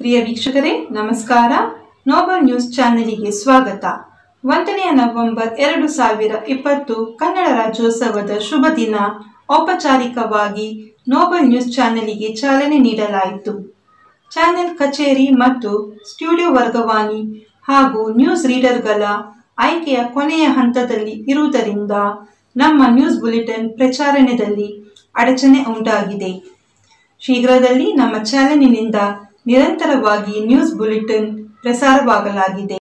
ಪ್ರಿಯ ವೀಕ್ಷಕರೇ ನಮಸ್ಕಾರ Nobel news ಚಾನೆಲಿಗೆ ಸ್ವಾಗತ ಒಂದನೆಯ ನವೆಂಬರ್ ಎರಡು ಸಾವಿರ ಇಪ್ಪತ್ತು ಕನ್ನಡ ರಾಜ್ಯೋತ್ಸವದ ಶುಭ ದಿನ ಔಪಚಾರಿಕವಾಗಿ ನೋಬಲ್ ನ್ಯೂಸ್ ಚಾನೆಲಿಗೆ ಚಾಲನೆ ನೀಡಲಾಯಿತು ಚಾನೆಲ್ ಕಚೇರಿ ಮತ್ತು ಸ್ಟುಡಿಯೋ ವರ್ಗವಾಣಿ ಹಾಗೂ ನ್ಯೂಸ್ ರೀಡರ್ಗಳ ಆಯ್ಕೆಯ ಕೊನೆಯ ಹಂತದಲ್ಲಿ ಇರುವುದರಿಂದ ನಮ್ಮ ನ್ಯೂಸ್ ಬುಲೆಟಿನ್ ಪ್ರಚಾರಣೆಯಲ್ಲಿ ಅಡಚಣೆ ಉಂಟಾಗಿದೆ ಶೀಘ್ರದಲ್ಲಿ ನಮ್ಮ ಚಾನೆಲಿನಿಂದ ನಿರಂತರವಾಗಿ ನ್ಯೂಸ್ ಬುಲೆಟಿನ್ ಪ್ರಸಾರವಾಗಲಾಗಿದೆ